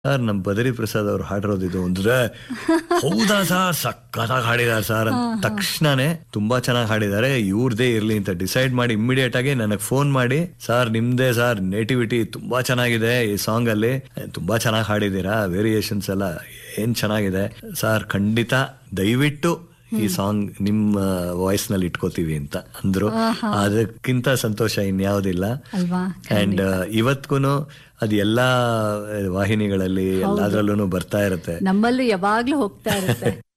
sir ನಮ್ ಬದರಿ ಪ್ರಸಾದ್ ಅವ್ರು ಹಾಡಿರೋದಿದು ಅಂದ್ರೆ ಹೌದಾ ಸರ್ ಸಕ್ಕತ್ತಾಗಿ ಹಾಡಿದಾರೆ ಸರ್ ಅಂತ ತಕ್ಷಣನೇ ತುಂಬಾ ಚೆನ್ನಾಗಿ ಹಾಡಿದ್ದಾರೆ ಇವ್ರದೇ ಇರ್ಲಿ ಅಂತ ಡಿಸೈಡ್ ಮಾಡಿ ಇಮಿಡಿಯೇಟ್ ಆಗಿ ನನಗೆ ಫೋನ್ ಮಾಡಿ ಸರ್ ನಿಮ್ದೇ ಸರ್ ನೇಟಿವಿಟಿ ತುಂಬಾ ಚೆನ್ನಾಗಿದೆ ಈ ಸಾಂಗ್ ಅಲ್ಲಿ ತುಂಬಾ ಚೆನ್ನಾಗಿ ಹಾಡಿದೀರಾ ವೇರಿಯೇಷನ್ಸ್ ಎಲ್ಲ ಏನ್ ಚೆನ್ನಾಗಿದೆ ಸರ್ ಖಂಡಿತ ದಯವಿಟ್ಟು ಈ ಸಾಂಗ್ ನಿಮ್ಮ ವಾಯ್ಸ್ ನಲ್ಲಿ ಇಟ್ಕೋತೀವಿ ಅಂತ ಅಂದ್ರು ಅದಕ್ಕಿಂತ ಸಂತೋಷ ಇನ್ಯಾವುದಿಲ್ಲ ಅಲ್ವಾ ಅಂಡ್ ಇವತ್ಗೂ ಅದು ಎಲ್ಲಾ ವಾಹಿನಿಗಳಲ್ಲಿ ಎಲ್ಲಾದ್ರಲ್ಲೂ ಬರ್ತಾ ಇರುತ್ತೆ ನಮ್ಮಲ್ಲೂ ಯಾವಾಗ್ಲೂ ಹೋಗ್ತಾ ಇರುತ್ತೆ